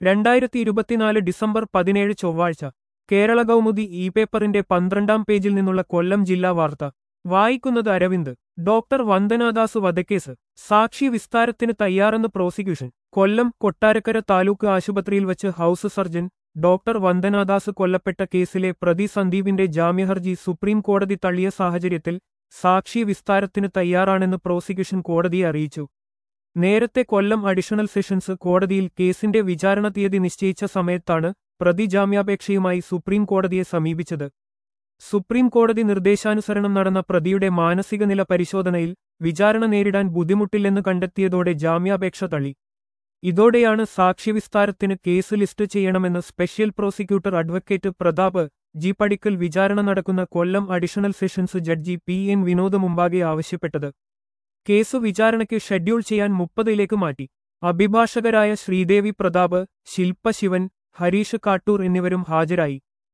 രണ്ടായിരത്തി ഇരുപത്തിനാല് ഡിസംബർ പതിനേഴ് ചൊവ്വാഴ്ച കേരള കൗമുദി ഇ പേപ്പറിന്റെ പന്ത്രണ്ടാം പേജിൽ നിന്നുള്ള കൊല്ലം ജില്ലാ വാർത്ത വായിക്കുന്നത് അരവിന്ദ് ഡോക്ടർ വന്ദനാദാസ് വധക്കേസ് സാക്ഷി വിസ്താരത്തിന് തയ്യാറെന്ന് പ്രോസിക്യൂഷൻ കൊല്ലം കൊട്ടാരക്കര താലൂക്ക് ആശുപത്രിയിൽ വച്ച് ഹൌസ് സർജൻ ഡോക്ടർ വന്ദനാദാസ് കൊല്ലപ്പെട്ട കേസിലെ പ്രതി സന്ദീപിന്റെ ജാമ്യഹർജി സുപ്രീം കോടതി തള്ളിയ സാഹചര്യത്തിൽ സാക്ഷി വിസ്താരത്തിന് തയ്യാറാണെന്ന് പ്രോസിക്യൂഷൻ കോടതിയെ അറിയിച്ചു നേരത്തെ കൊല്ലം അഡീഷണൽ സെഷൻസ് കോടതിയിൽ കേസിന്റെ വിചാരണ തീയതി നിശ്ചയിച്ച സമയത്താണ് പ്രതി ജാമ്യാപേക്ഷയുമായി സുപ്രീം കോടതിയെ സമീപിച്ചത് സുപ്രീം കോടതി നിർദ്ദേശാനുസരണം നടന്ന പ്രതിയുടെ മാനസിക നില പരിശോധനയിൽ വിചാരണ നേരിടാൻ ബുദ്ധിമുട്ടില്ലെന്ന് കണ്ടെത്തിയതോടെ ജാമ്യാപേക്ഷ തള്ളി ഇതോടെയാണ് സാക്ഷ്യവിസ്താരത്തിന് കേസ് ലിസ്റ്റ് ചെയ്യണമെന്ന് special prosecutor advocate Prathap G Padikkal വിചാരണ നടക്കുന്ന Kollam additional sessions judge P N Vinod മുമ്പാകെ ആവശ്യപ്പെട്ടത് കേസ് വിചാരണയ്ക്ക് ഷെഡ്യൂൾ ചെയ്യാൻ മുപ്പതിലേക്ക് മാറ്റി അഭിഭാഷകരായ ശ്രീദേവി പ്രതാപ് ശില്പ ശിവൻ ഹരീഷ് കാട്ടൂർ എന്നിവരും ഹാജരായി